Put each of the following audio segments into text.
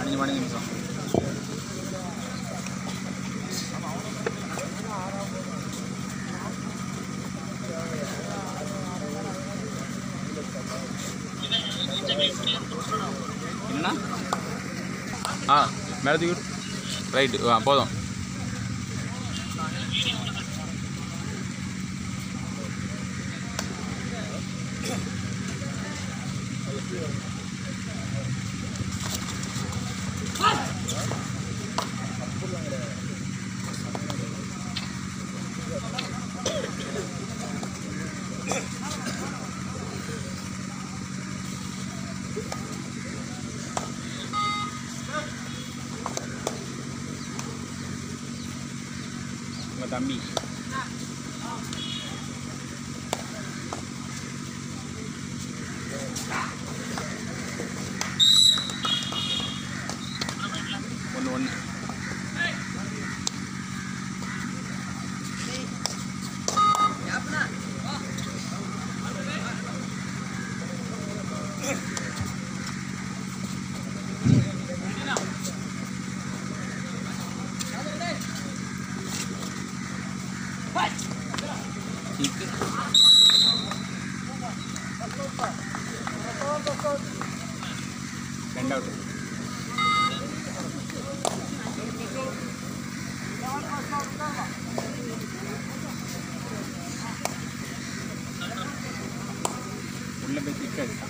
அஞ்சு மணி நிமிஷம் என்னண்ணா ஆ மேலே தூக்கி ரைட்டு ஆ போதும் உங்கள் தம்பி ஒன்று ஒன்று கிக்கு ரெண்டாவது உள்ள போய் கிக் அடிச்சான்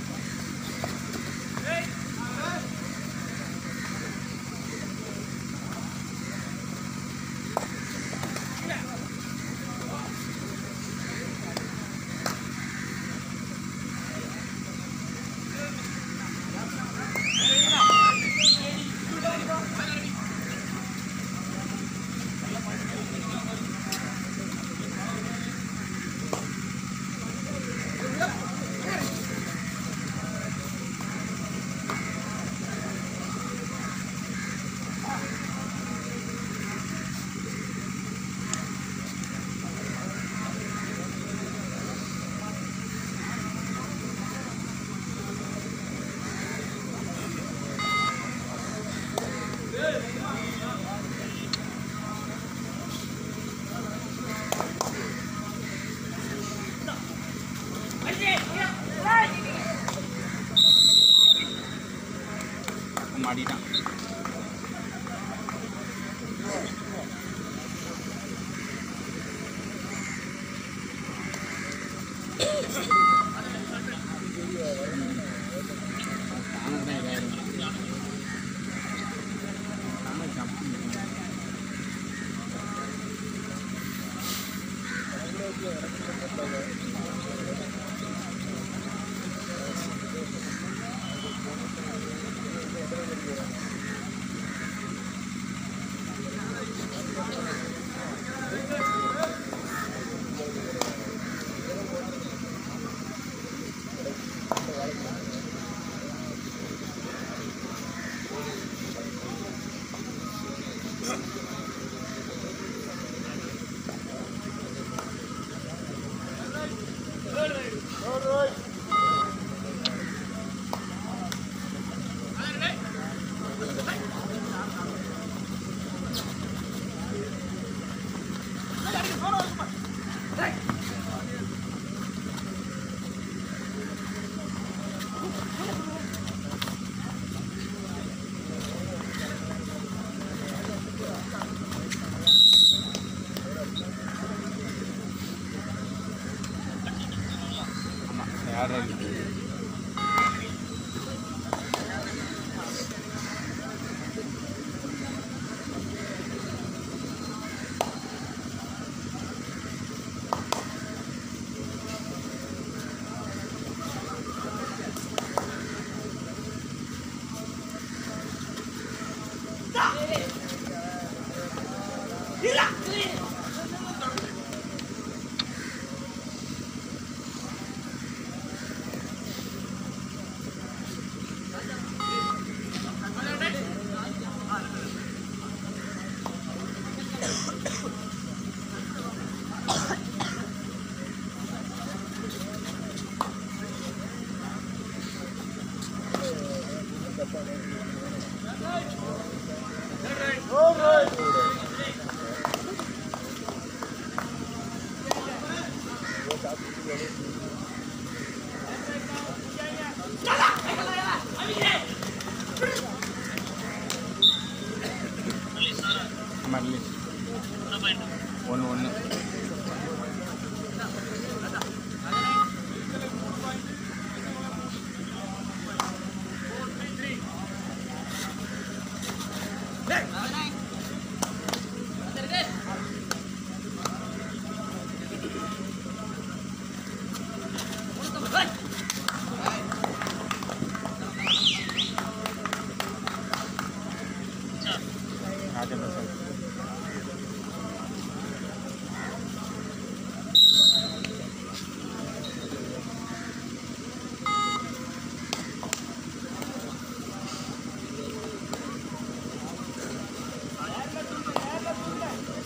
மாடிட்டான் ஆமாம் யார்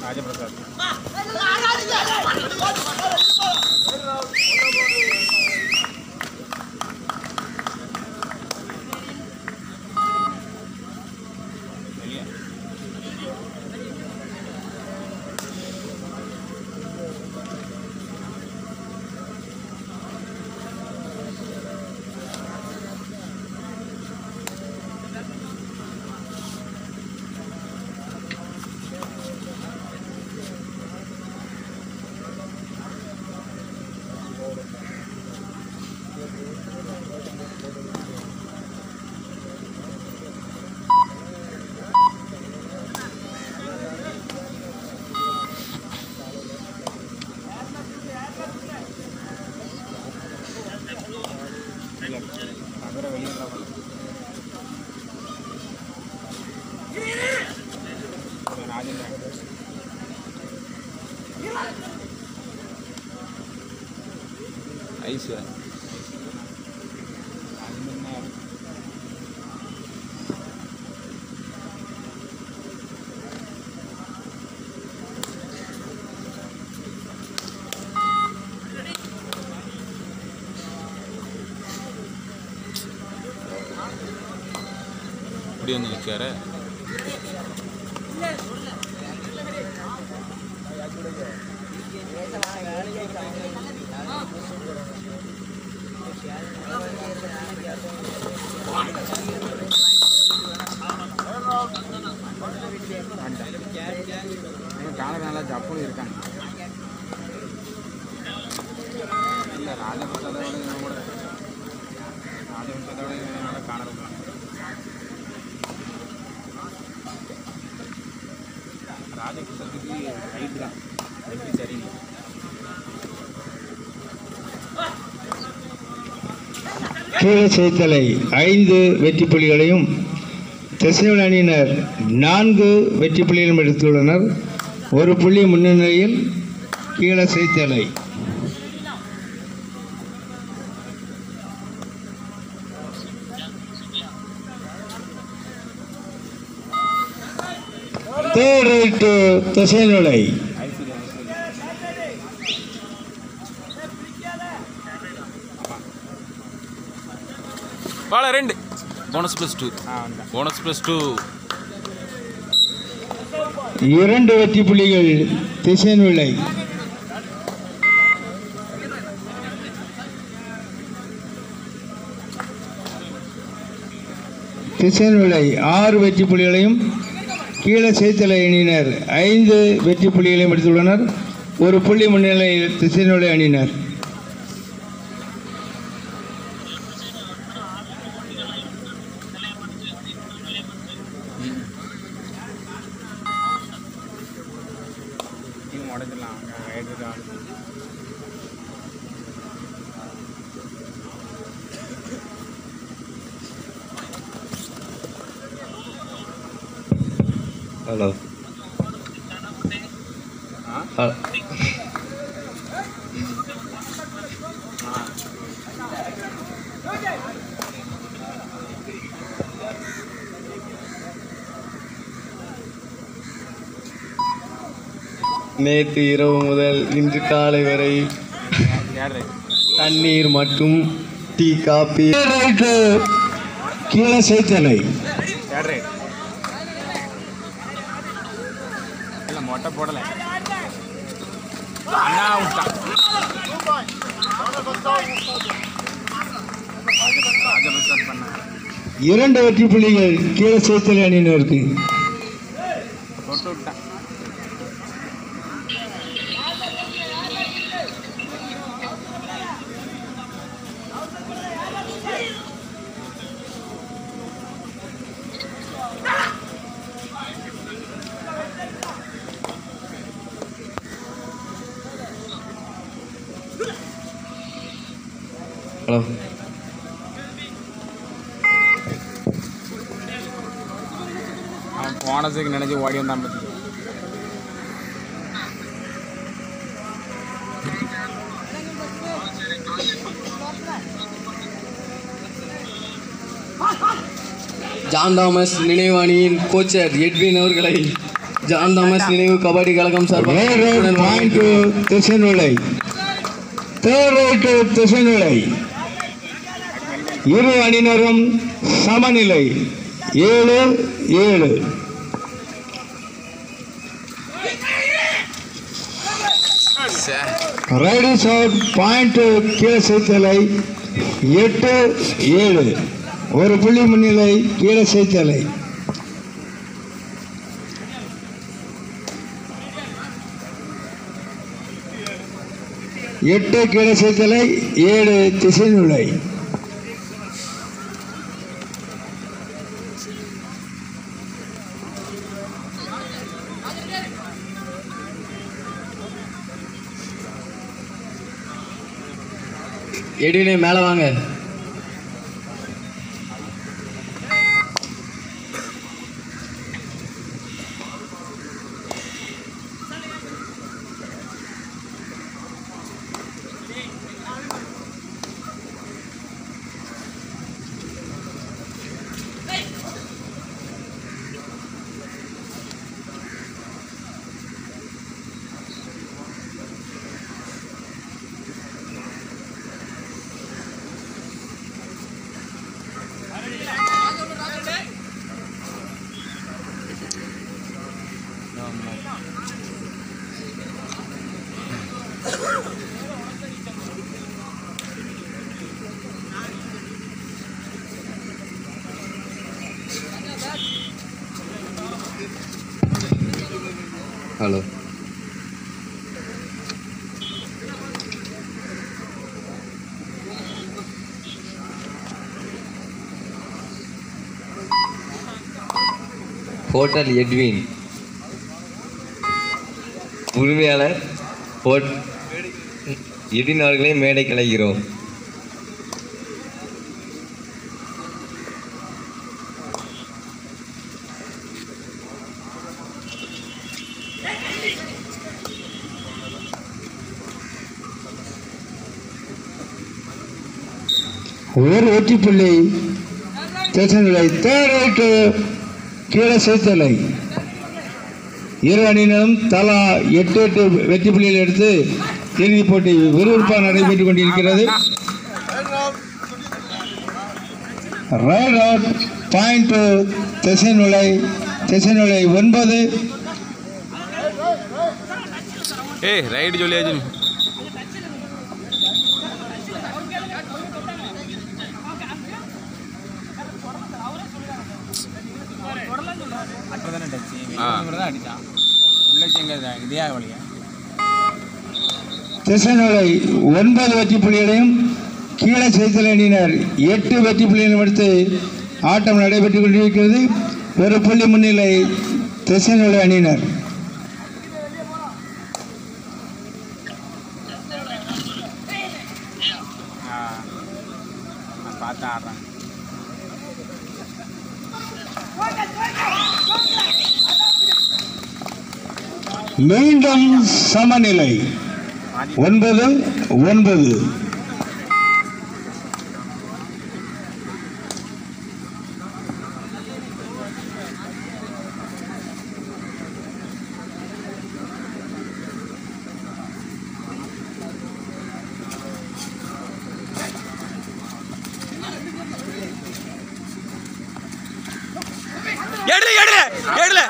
ராஜபிரசாத் வெளியே இல்லை நகர வெளியே ராஜேந்திரன் ஐஸ்வர் ராஜேந்திரன் இப்படி வந்து நிற்காரு காலம் நல்லா ஜப்புன்னு இருக்காங்க இல்லை ராஜபிரசாதோட இவன் கூட ராஜபிரசாதோட இவன் நல்லா காணலாம் ராஜபிரசாத்துக்கு ஹைட் தான் எப்படி சரியில்லை கீழ செய்தலை ஐந்து வெற்றி புள்ளிகளையும் திசைவன் அணியினர் நான்கு வெற்றி புள்ளிகளும் எடுத்துள்ளனர் ஒரு புள்ளி முன்னிலையில் கீழ செய்தலை தேர்ட் ரைட் திசைநுலை ஐஸ்வர்யா ஐஸ்வர்யா பால ரெண்டு போனஸ் ப்ளஸ் டூ ஆ வந்தேன் போனஸ் ப்ளஸ் டூ இரண்டு வெற்றி புள்ளிகள் திசைநுலை திசைநுலை ஆறு வெற்றி புள்ளிகளையும் கீழ செய்தலை அணியினர் ஐந்து வெற்றி புள்ளிகளையும் எடுத்துள்ளனர் ஒரு புள்ளி முன்னிலையில் திசைநுலை அணியினர் டீம் உடஞ்சிடலாம் அங்கே ரைடு தான் ஹலோ ஆ ஆ நேற்று இரவு முதல் இன்று காலை வரை யார் ரைட் தண்ணீர் மற்றும் டீ காபி ரைட்டு கீழ செய்தலை யார் ரைட் இல்லை மொட்டை போடலை அண்ணா விட்டான் ராஜபிரசாத் பண்ணாங்க இரண்டு வெற்றி புள்ளிகள் கீழ செய்தலை அணியினருக்கு தொட்டு விட்டான் ஹலோ அவன் போனதுக்கு நினைச்சு ஓடி வந்தான் பத்தி ஜான் தாமஸ் நினைவாணியின் கோச்சர் எட்வின் அவர்களை ஜான் தாமஸ் நினைவு கபடி கழகம் Red red point to சார்பாக திசைநுழை Third right to திசைநுழை இரு அணியினரும் சமநிலை ஏழு ஏழு ரைடிஸ் அவுட் பாயிண்ட் கீழே சேர்த்தலை எட்டு ஏழு ஒரு புள்ளி முன்னிலை கீழே சேர்த்தலை எட்டு கீழே சேர்த்தலை ஏழு திசை நுழை எடினே மேலே வாங்க ஹலோ ஹோட்டல் எட்வின் உரிமையாளர் ஹோட் எடின் அவர்களே மேடை கலைகிறோம் ஒரு வெற்றி புள்ளி திசை நுழை தேர்ட் ரைட் கீழே சேர்த்தலை இரு அணியினரும் தலா எட்டு எட்டு வெற்றி புள்ளிகள் எடுத்து இறுதிப் போட்டி விறுவிறுப்பாக நடைபெற்றுக் கொண்டிருக்கிறது ரைட் அவுட் பாயிண்ட் திசை நுழை திசை நுழை ஒன்பது ஏய் ரைடு சொல்லியாச்சு நீ. அப்பதானே டச்சு ஆ. தான் அடிச்சான் உள்ள எங்க இதே வழியா திசைநலை ஒன்பது வெற்றி புள்ளிகளையும் கீழே செய்தல் அணியினர் எட்டு வெற்றி புள்ளிகளையும் எடுத்து ஆட்டம் நடைபெற்றுக் கொண்டிருக்கிறது ஒரு புள்ளி முன்னிலை திசைநலை அணியினர் ஆ நான் பார்த்து ஆடுறேன் மீண்டும் சமநிலை ஒன்பது ஒன்பது எடுல எடுல எடுல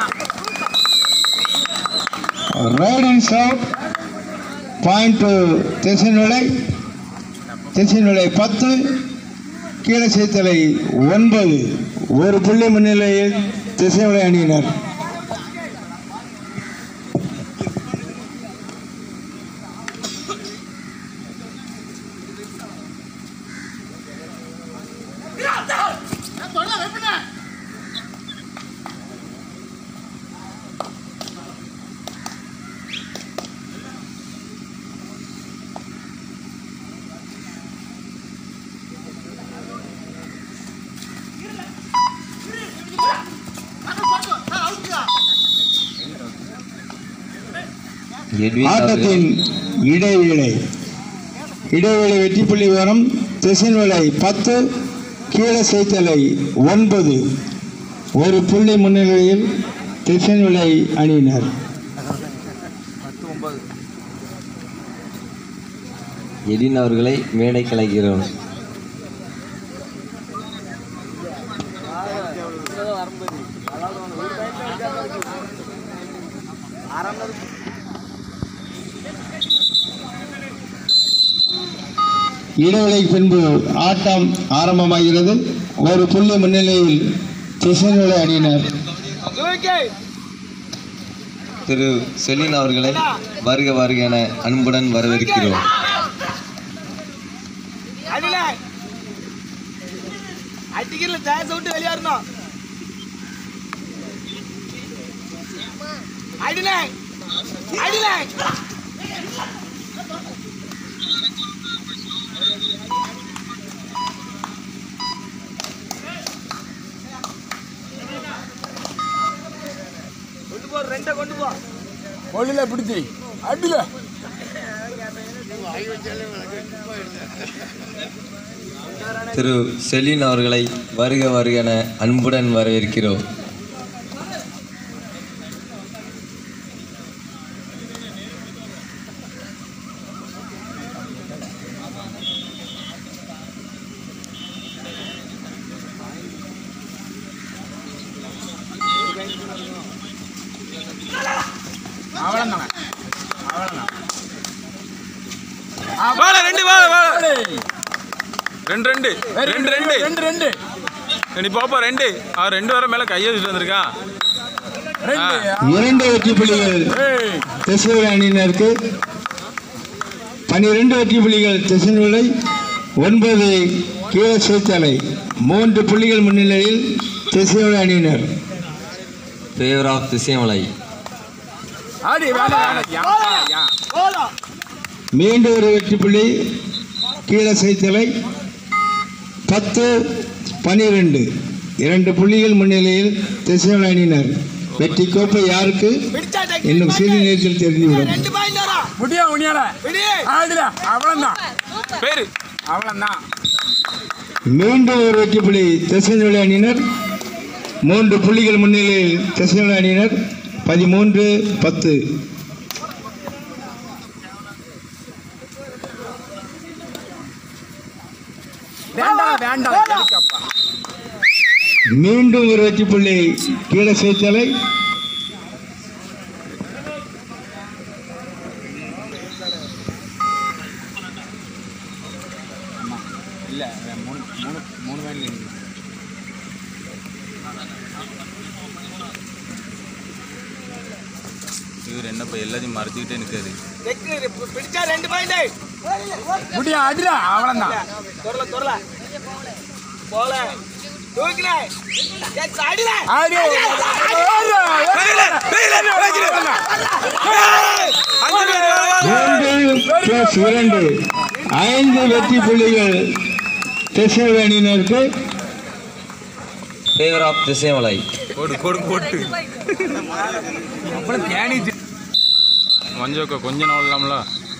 ரைடிங் அவுட் பாயிண்ட் திசைநுழை திசைநுழை பத்து கீழே சேர்த்தலை ஒன்பது ஒரு புள்ளி முன்னிலையில் திசைநுழை அணியினர் எட்வின் ஆட்டத்தின் இடைவேளை இடைவேளை வெற்றி புள்ளி விவரம் திசைநிலை பத்து கீழே சேர்த்தலை ஒன்பது ஒரு புள்ளி முன்னிலையில் திசைநிலை அணியினர் எடின் அவர்களை மேடை கலைக்கிறோம் இடைவெளிக்கு பின்பு ஆட்டம் ஆரம்பமாகிறது ஒரு புள்ளி முன்னிலையில் திசைநிலை அணியினர் திரு செலின் அவர்களை வருக வருக என அன்புடன் வரவேற்கிறோம் அடில அடிக்கல தேச விட்டு வெளியே வரணும் அடில அடில கொண்டு போ ரெண்டை கொண்டு போ ஒளியில பிடிச்சி அடில திரு செலின் அவர்களை வருக வருக என அன்புடன் வரவேற்கிறோம் அவ்வளோதாங்க அவ்வளோதான் வாழ ரெண்டு வாழ வாழ ரெண்டு ரெண்டு ரெண்டு ரெண்டு ரெண்டு ரெண்டு நீ பாப்பா ரெண்டு அவன் ரெண்டு வர மேல கையை வச்சுட்டு வந்திருக்கான் ரெண்டு இரண்டு வெற்றி புள்ளிகள் ஏய் திசைநிலை அணியினருக்கு பனிரெண்டு வெற்றி புள்ளிகள் திசைநிலை ஒன்பது கீழ சேத்தலை மூன்று புள்ளிகள் முன்னிலையில் திசைநிலை அணியினர் ஃபேவர் ஆஃப் திசைமலை ஆடி வேண்டாம் வேண்டாம் யா யா போலாம் மீண்டும் ஒரு வெற்றி புள்ளி கீழ சேத்தலை பத்து பனிரெண்டு இரண்டு புள்ளிகள் முன்னிலையில் திசைநிலை அணியினர் வெற்றி கோப்பை யாருக்கு பிடிச்சா டக்கு இன்னும் சிறிது நேரத்தில் தெரிந்துவிடும் ரெண்டு பாயிண்ட் வரா முடியா உனியால விடு ஆடில அவ்வளோதான் பேரு அவ்வளோதான் மீண்டும் ஒரு வெற்றி புள்ளி திசைநிலை அணியினர் மூன்று புள்ளிகள் முன்னிலையில் திசைநிலை அணியினர் பதிமூன்று பத்து வேண்டாம் வேண்டாம் எதுக்கப்பா? மீண்டும் ஒரு வெற்றி புள்ளி கீழே சேர்த்தலை இல்ல மூணு மூணு மூணு வேலை இவர் என்னப்பா எல்லாத்தையும் மறைச்சிக்கிட்டே நிற்காரு டக்கு பிடிச்சா ரெண்டு பாயிண்ட் முடியா அடில அவ்வளோதான் தொரல தொரல போல தூக்கில அடில ஆடி மூன்று பிளஸ் இரண்டு ஐந்து வெற்றி புள்ளிகள் திசைநிலை அணியினருக்கு ஃபேவர் ஆஃப் திசைமலை போடு போடு போட்டு அப்புறம் தேனிச்சு மஞ்சோக்கா கொஞ்சம் நாள் இல்லாமல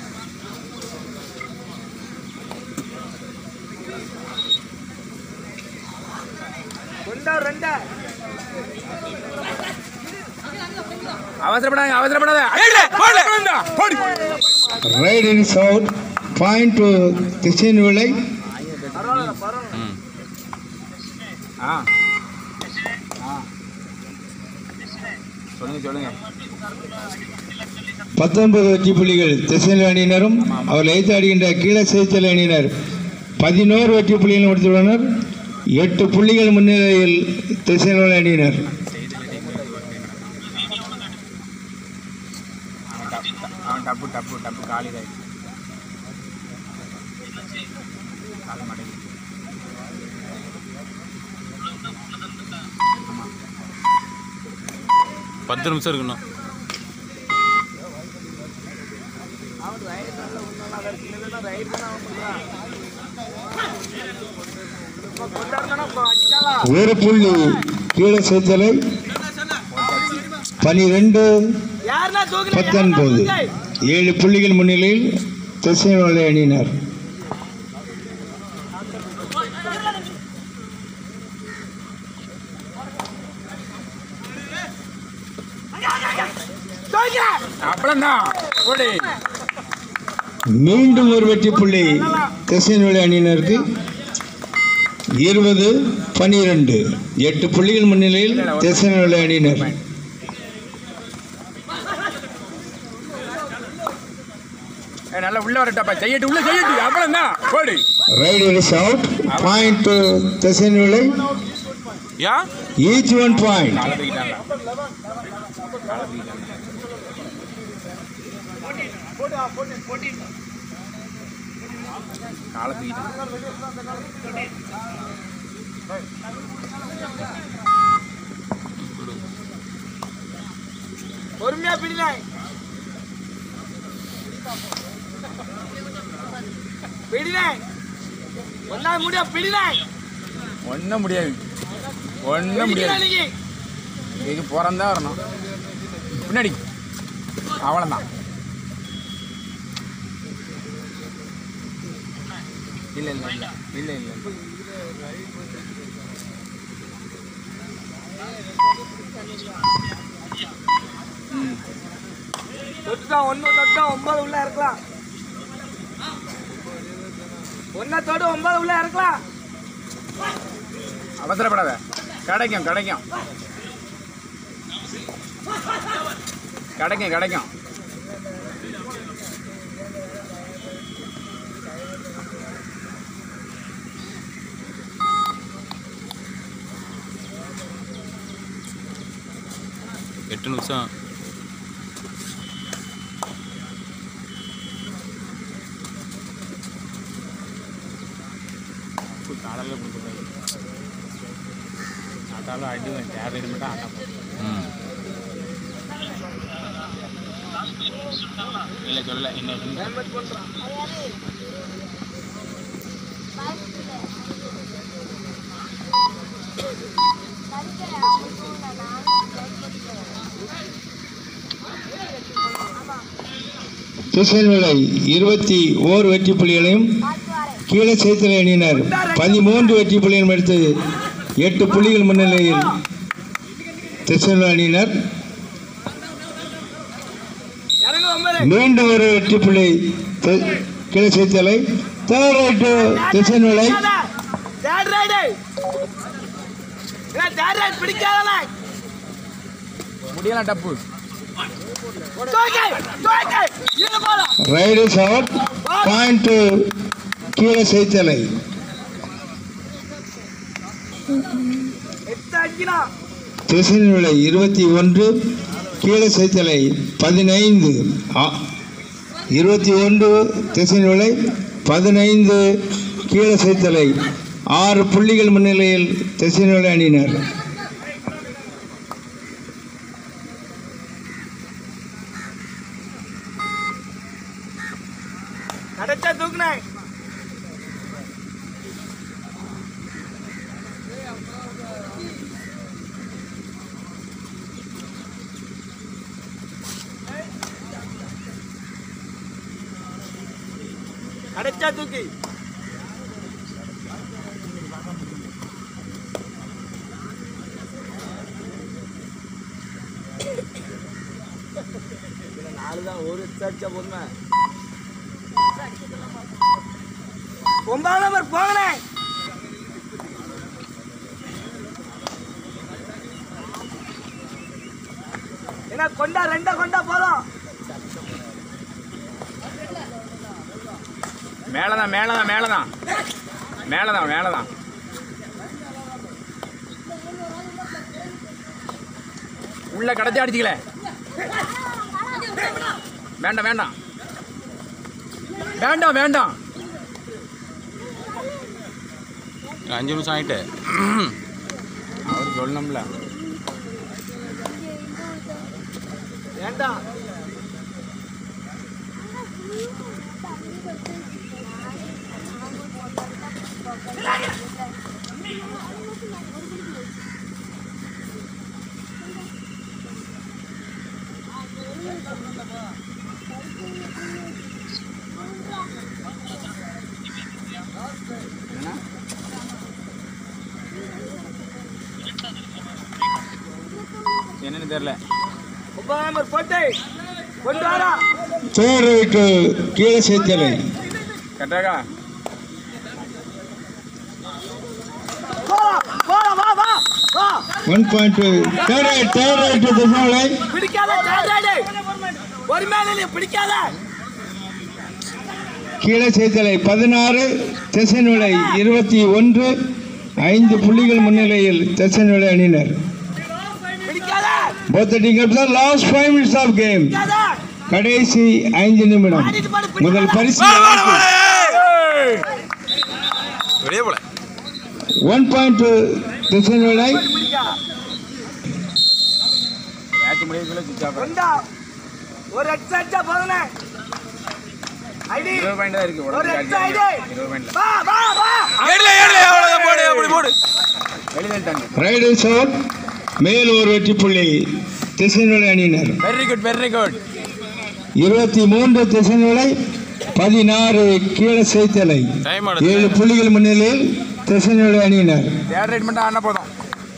கொண்டா ரெண்டா அவசரப்படாத அவசரப்படாத அடில போடு போடு raid in out point to திசைநிலை ம் ஆ ஆ சொல்லுங்க சொல்லுங்க பத்தொன்பது வெற்றி புள்ளிகள் திசைநிலை அணியினரும் அவர் எய்த்து ஆடுகின்ற கீழே சேர்த்தல் அணியினர் பதினோரு வெற்றி புள்ளிகள் முடித்துள்ளனர் எட்டு புள்ளிகள் முன்னிலையில் திசைநிலை அணியினர் அவன் டப்பு அவன் டப்பு டப்பு டப்பு காலிதாய் கால மாட்டேங்குது பத்து நிமிஷம் இருக்கணும் ஒரு புள்ளி கீழே சேர்த்தலை பனிரெண்டு யாருன்னா தூக்கில பத்தொன்பது ஏழு புள்ளிகள் முன்னிலையில் திசைநிலை அணியினர் அப்புறம்தான் ஓடி மீண்டும் ஒரு வெற்றி புள்ளி திசைநொழி அணியினருக்கு இருபது பனிரெண்டு எட்டு புள்ளிகள் முன்னிலையில் திசைநொழி அணியினர் ஏய், நல்லா உள்ள வரட்டாப்பா செய்யட்டு உள்ள செய்யட்டு அப்புறம்தான் ஓடி raider is out point to திசைநொழி யா ஈச் ஒன் பாயிண்ட் காலை தூக்கிட்டாங்க காலை தூக்கிட்டாங்க காலை தூக்கிட்டாங்க பொறுமையா பிடினாய் பிடினாய் ஒன்னா முடியா பிடினாய் ஒன்றும் முடியாது ஒன்றும் முடியாது நீங்க இதுக்கு பிறந்தா வரணும் பின்னாடி அவ்வளோதான் இல்லை இல்லை இல்லை இல்லை இல்லை தொட்டுதான் ஒன்னு தொட்டா ஒன்பது உள்ள இருக்கலாம் ஒன்ன தொட்டு ஒன்பது உள்ள இருக்கலாம் அவசரப்படாத கிடைக்கும் கிடைக்கும் கிடைக்கும் கிடைக்கும் எட்டு நிமிஷம் காலையில் கொடுத்துருக்காங்க அதாலும் அடி தேவையான மட்டும் ஆட்டா ம் இல்லை சொல்லலை இன்னும் திசைநிலை இருபத்தி ஓர் வெற்றி புள்ளிகளையும் கீழே சேர்த்தலை அணியினர் பதிமூன்று வெற்றி புள்ளிகளும் எடுத்து எட்டு புள்ளிகள் முன்னிலையில் திசைநிலை அணியினர் இறங்க ஒன்பது மீண்டும் ஒரு வெற்றி புள்ளி தி- கீழே சேர்த்தலை தேர்ட் ரைட்டு திசைநிலை தேர்ட் ரைடு தேர்ட் ரைட் பிடிக்காதே முடியலாம் டப்பு தூக்கி தூக்கி இது போலாம் ரைடர்ஸ் அவுட் பாயிண்ட் கீழே சேர்த்தலை எட்டு அடிக்கணும் திசைநிலை இருபத்தி ஒன்று கீழே சேர்த்தலை பதினைந்து ஆ- இருபத்தி ஒன்று திசைநிலை பதினைந்து கீழே சேர்த்தலை ஆறு புள்ளிகள் முன்னிலையில் திசைநிலை அணியினர் கிடைச்சா தூக்குனேன் கிடைச்சா தூக்கி நாலுதான் ஒரு அடிச்சா போதுமே ஒன்பதாம் நம்பர் போங்கண்ணே என்ன கொண்டா ரெண்டா கொண்டா போதும் மேலே தான் மேலே தான் மேலே தான் மேலே தான் மேலே தான் உள்ள கடைச்சி அடிச்சிக்கல வேண்டாம் வேண்டாம் வேண்டாம் வேண்டாம் அஞ்சு நிமிஷம் ஆயிட்டு அவர் சொல்லணும்ல வேண்டாம் என்னன்னு தெரியல ஒன்பதாம் நம்பர் போட்டு கொண்டு வாடா தேர்ட் ரைட்டு கீழே சேர்த்தலை கரெக்டாக்கா போலாம் போலாம் வா வா வா one point third raid third raid திசைநிலை பிடிக்காத தேடாடே பொறுமையாக நீ பிடிக்காத கீழே சேர்த்தலை பதினாறு திசைநிலை இருபத்தி ஒன்று ஐந்து புள்ளிகள் முன்னிலையில் திசைநிலை அணியினர் பிடிக்காத both the teams are last five minutes of game பிடிக்காத கடைசி ஐந்து நிமிடம் ஆடிட்டு பாரு முதல் பரிசு வாடா, வாடா, வாடா, ஏய். வெளியே போல ஒன் பாயிண்ட் திசைநிலை பிடிக்கா மேட்ச் முடியக்குள்ள சுவிச் ஆஃப் கொண்டா ஒரு எக்ஸ் அடிச்சா போதுனே ஐடி இருபது பாயிண்ட் தான் இருக்கு ஒரு உடம்பு எக்ஸ் காலி ஐடி இருபது பாயிண்ட் வா வா வா ஏடல ஏடல அவ்வளவுதான் போடு அப்படி போடு வெளியிட்டாங்க ரைடர்ஸ் அவுட் மேல் ஒரு வெற்றி புள்ளி திசைநிலை அணியினர் வெரி குட் வெரி குட் இருபத்தி மூன்று திசைநிலை பதினாறு கீழே சேர்த்தலை டைம் ஏழு ஆனது புள்ளிகள் முன்னிலையில் திசைநிலை அணியினர் தேர்ட் ரைட் மட்டும் ஆனா போதும்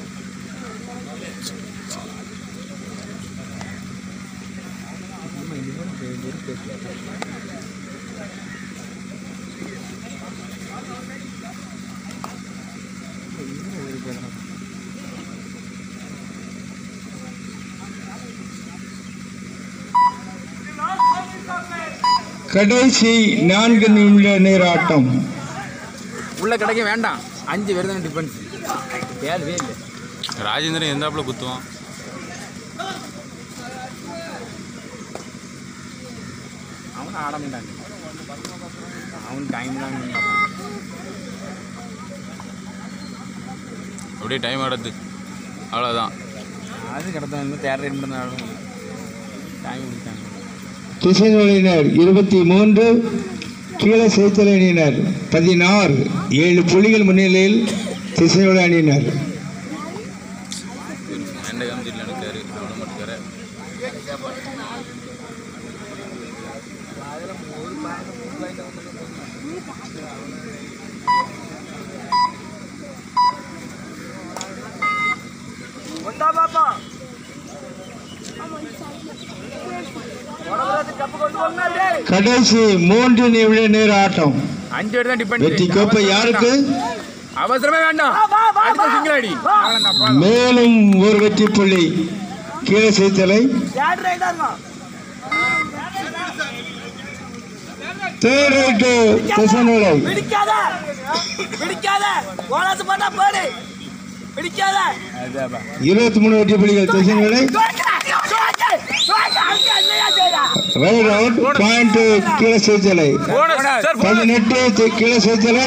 கடைசி நான்கு நிமிட நேர ஆட்டம் உள்ள கிடைக்க வேண்டாம் அஞ்சு பேர் தானே டிஃபரன்ஸ் தேர்வே இல்லை ராஜேந்திரன் எந்தாப்புல குத்துவான் அவன் ஆட மாட்டாங்க அவன் டைம் தான் அப்படியே டைம் ஆடுது அவ்வளோதான் அது கிடத்தான் இன்னும் தேர்ட் ரைட் மட்டும் தான் ஆடும் டைம் கொடுத்தாங்க திசைநிலையினர் இருபத்தி மூன்று கீழே சேர்த்தலை அணியினர் பதினாறு ஏழு புள்ளிகள் முன்னிலையில் திசைநிலை அணியினர் ரெண்டு காமிச்சிட்டு எடுக்காரு அவ்வளோ மாட்டுக்காரு கொண்டா பாப்பா உடம்புல கப்பு கொண்டு வந்தா டேய் கடைசி மூன்று நிமிட நேர ஆட்டம் அஞ்சு பேர் தான் டிஃபரன்ஸ் வெற்றி கோப்பை யாருக்கு அவசரமே வேண்டாம் வா, வா, வா, அடுத்த வா. சிங்கிள் அடி வா. அவ்வளவுதான், போதும். மேலும் ஒரு வெற்றி புள்ளி கீழே சேர்த்தலை தேர்ட் ரைடா இருமா தேர்ட் ரைட்டு திசைநிலை பிடிக்காத பிடிக்காத போனஸ் பண்ணா போடு பிடிக்காத அதாப்பா. இருபத்தி மூணு வெற்றி புள்ளிகள் திசைநிலை தோக்கு, தோக்கு, தோக்கு, அங்க என்னையா செய்றா? ரைட் அவுட் பாயிண்ட் கீழே சேர்த்தலை போனஸ் சார் போனஸ் பதினெட்டு தி- கீழே சேர்த்தலை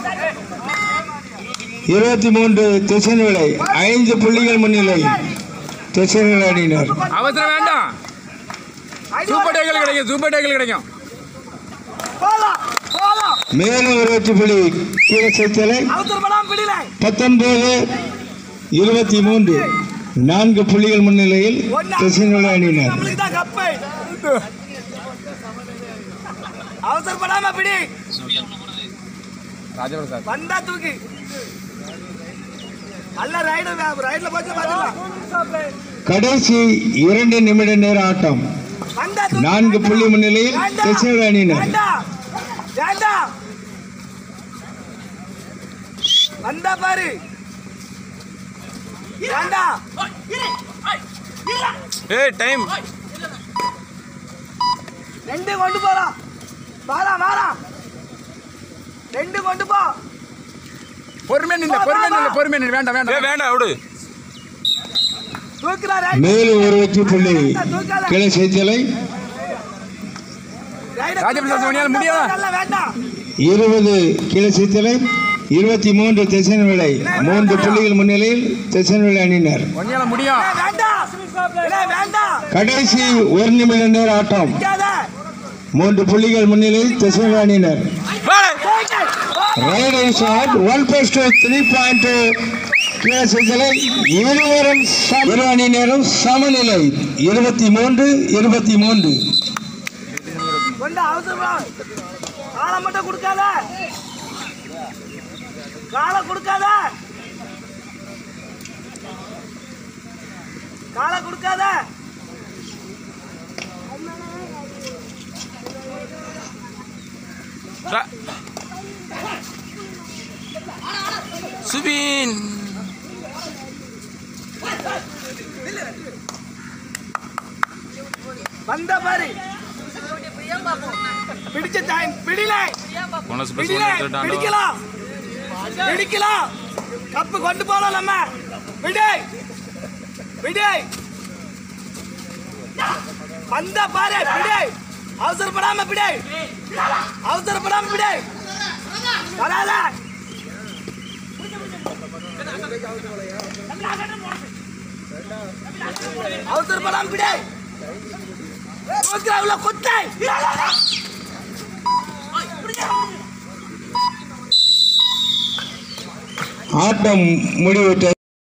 இருபத்தி மூன்று திசைநிலை ஐந்து புள்ளிகள் முன்னிலை திசைநிலை அணியினர் அவசரம் வேண்டாம் ஐடி சூப்பர் வாடா. டேக்கிள் கிடைக்கும் சூப்பர் டேக்கிள் கிடைக்கும் போலாம், போலாம். மேலும் ஒரு வெற்றி புள்ளி கீழே சேர்த்தலை அவசரப்படாம பிடில. பத்தொன்பது இருபத்தி மூன்று நான்கு புள்ளிகள் முன்னிலையில் ஒண்ணா. திசைநிலை அணியினர் நம்மளுக்கு தான் கப்பு. அவசரப்படாம பிடி ராஜபிரசாத் வந்தா தூக்கி அல்ல ரைடு ரைட்ல போச்சு பாத்துக்கலாம் கடைசி இரண்டு நிமிட நேர ஆட்டம் வந்தா தூக்கி. நான்கு புள்ளி முன்னிலையில் வேண்டாம். திசைநிலை அணியினர் வேண்டாம். வேண்டாம். வந்தா பாரு வேண்டாம் ஏய் டைம் ரெண்டு கொண்டு போலாம் வாடா வாடா ரெண்டு கொண்டு போ பொறுமையா நில்ல பொறுமையா நில்ல பொறுமையா நில்ல வேண்டாம் ஏய் வேண்டாம் வேண்டாம் விடு தூக்குறா ரைட் மேலும் ஒரு வெற்றி புள்ளி கீழே சேர்த்தலை ராஜபிரசாத் சோனியால் முடியாதா? வேண்டாம் இருபது கீழே சேர்த்தலை இருபத்தி மூன்று திசைநிலை மூன்று புள்ளிகள் முன்னிலையில் திசைநிலை அணியினர் ஒன்னியால முடியும் ஏய், வேண்டாம் ஏய், வேண்டாம் கடைசி ஒரு நிமிட நேர ஆட்டம் நிக்காத. மூன்று புள்ளிகள் முன்னிலையில் திசைநிலை அணியினர் வாடா. போய்க்கு. போ. ரைடர் ஷாட் one plus two three point கீழே சேர்த்தலை இருவரும் சம- இரு அணி நேரம் சமநிலை இருபத்தி மூன்று இருபத்தி மூன்று கொண்டு அவசரமா காலை மட்டும் கொடுக்காத காலை கொடுக்காத காலை கொடுக்காத வந்த பாரு பிடிச்ச டைம் பிடில போனஸ் பஸ் பிடில எடுத்துட்டாண்டோ பிடிக்கலாம் பிடிக்கலாம் கப்பு கொண்டு போலாம் நம்ம விடு விடு வந்த பாரு பிடி அவசரப்படாம பிடி அவசரப்படாம பிடி வராத அவசரப்படாம பிடி உள்ள குத்தை ஆட்டம் முடிவுற்ற